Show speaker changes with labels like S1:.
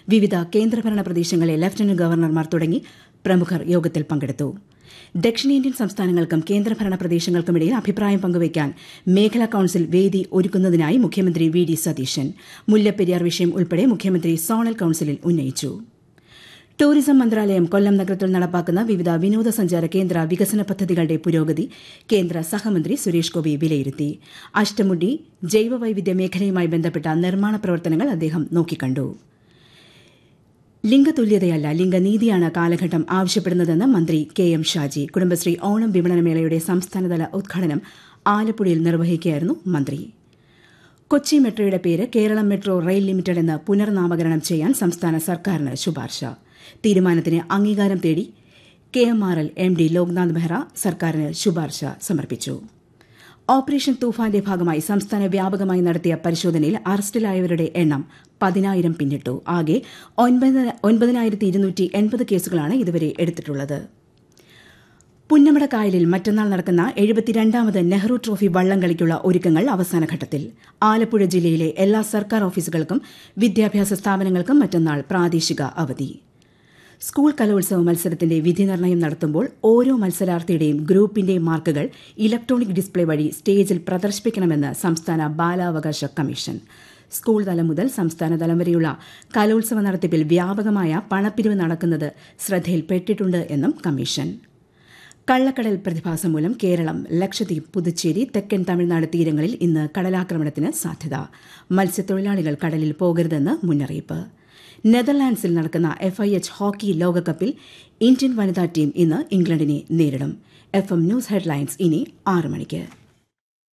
S1: വിവിധ കേന്ദ്രഭരണ പ്രദേശങ്ങളിലെ ലഫ്റ്റനന്റ് ഗവർണർമാർ തുടങ്ങി പ്രമുഖർ യോഗത്തിൽ പങ്കെടുത്തു ദക്ഷിണേന്ത്യൻ സംസ്ഥാനങ്ങൾക്കും കേന്ദ്രഭരണ പ്രദേശങ്ങൾക്കുമിടയിൽ അഭിപ്രായം പങ്കുവയ്ക്കാൻ മേഖലാ കൌൺസിൽ വേദി ഒരുക്കുന്നതിനായി മുഖ്യമന്ത്രി വി ഡി സതീശൻ മുല്ലപ്പെരിയാർ വിഷയം ഉൾപ്പെടെ മുഖ്യമന്ത്രി സോണൽ കൌൺസിലിൽ ഉന്നയിച്ചു ടൂറിസം മന്ത്രാലയം കൊല്ലം നഗരത്തിൽ നടപ്പാക്കുന്ന വിവിധ വിനോദസഞ്ചാര കേന്ദ്ര വികസന പദ്ധതികളുടെ പുരോഗതി കേന്ദ്ര സഹമന്ത്രി സുരേഷ് ഗോപി വിലയിരുത്തി അഷ്ടമുടി ജൈവവൈവിധ്യ മേഖലയുമായി ബന്ധപ്പെട്ട നിർമ്മാണ പ്രവർത്തനങ്ങൾ അദ്ദേഹം നോക്കിക്കണ്ടു ലിംഗതുല്യതയല്ല ലിംഗനീതിയാണ് കാലഘട്ടം ആവശ്യപ്പെടുന്നതെന്ന് മന്ത്രി കെ എം ഷാജി കുടുംബശ്രീ ഓണം വിപണനമേളയുടെ സംസ്ഥാനതല ഉദ്ഘാടനം ആലപ്പുഴയിൽ നിർവഹിക്കുകയായിരുന്നു മന്ത്രി കൊച്ചി മെട്രോയുടെ പേര് കേരളം മെട്രോ റെയിൽ ലിമിറ്റഡ് എന്ന് പുനർനാമകരണം ചെയ്യാൻ സംസ്ഥാന സർക്കാരിന് ശുപാർശ തീരുമാനത്തിന് അംഗീകാരം തേടി K M R L M D Loknath Behra സർക്കാരിന് ശുപാർശ സമർപ്പിച്ചു ഓപ്പറേഷൻ തൂഫാന്റെ ഭാഗമായി സംസ്ഥാന വ്യാപകമായി നടത്തിയ പരിശോധനയിൽ അറസ്റ്റിലായവരുടെ എണ്ണം പതിനായിരം പിന്നിട്ടു ആകെ ഒൻപതിനായിരത്തി ഇരുന്നൂറ്റി എൺപത് കേസുകളാണ് ഇതുവരെ എടുത്തിട്ടുള്ളത് പുന്നമട കായലിൽ മറ്റന്നാൾ നടക്കുന്ന എഴുപത്തിരണ്ടാമത് നെഹ്റു ട്രോഫി വള്ളംകളിക്കുള്ള ഒരുക്കങ്ങൾ അവസാന ഘട്ടത്തിൽ ആലപ്പുഴ ജില്ലയിലെ എല്ലാ സർക്കാർ ഓഫീസുകൾക്കും വിദ്യാഭ്യാസ സ്ഥാപനങ്ങൾക്കും മറ്റന്നാൾ പ്രാദേശിക അവധി സ്കൂൾ കലോത്സവ മത്സരത്തിന്റെ വിധി നിർണ്ണയം നടത്തുമ്പോൾ ഓരോ മത്സരാർത്ഥിയുടെയും ഗ്രൂപ്പിന്റെ മാർക്കുകൾ ഇലക്ട്രോണിക് ഡിസ്പ്ലേ വഴി സ്റ്റേജിൽ പ്രദർശിപ്പിക്കണമെന്ന് സംസ്ഥാന ബാലാവകാശ കമ്മീഷൻ സ്കൂൾ തലം മുതൽ സംസ്ഥാന തലം വരെയുള്ള കലോത്സവ നടത്തിപ്പിൽ വ്യാപകമായ പണപ്പിരിവ് നടക്കുന്നത് ശ്രദ്ധയിൽപ്പെട്ടിട്ടുണ്ട് എന്നും കമ്മീഷൻ കള്ളക്കടൽ പ്രതിഭാസം മൂലം കേരളം ലക്ഷദ്വീപ് പുതുച്ചേരി തെക്കൻ തമിഴ്നാട് തീരങ്ങളിൽ ഇന്ന് കടലാക്രമണത്തിന് സാധ്യത മത്സ്യത്തൊഴിലാളികൾ കടലിൽ പോകരുതെന്ന് മുന്നറിയിപ്പ് നെതർലാൻഡ്സിൽ നടക്കുന്ന എഫ് ഐ എച്ച് ഹോക്കി ലോകകപ്പിൽ ഇന്ത്യൻ വനിതാ ടീം ഇന്ന് ഇംഗ്ലണ്ടിനെ നേരിടും എഫ് എം ന്യൂസ് ഹെഡ്ലൈൻസ് ഇനി ആറ് മണിക്ക്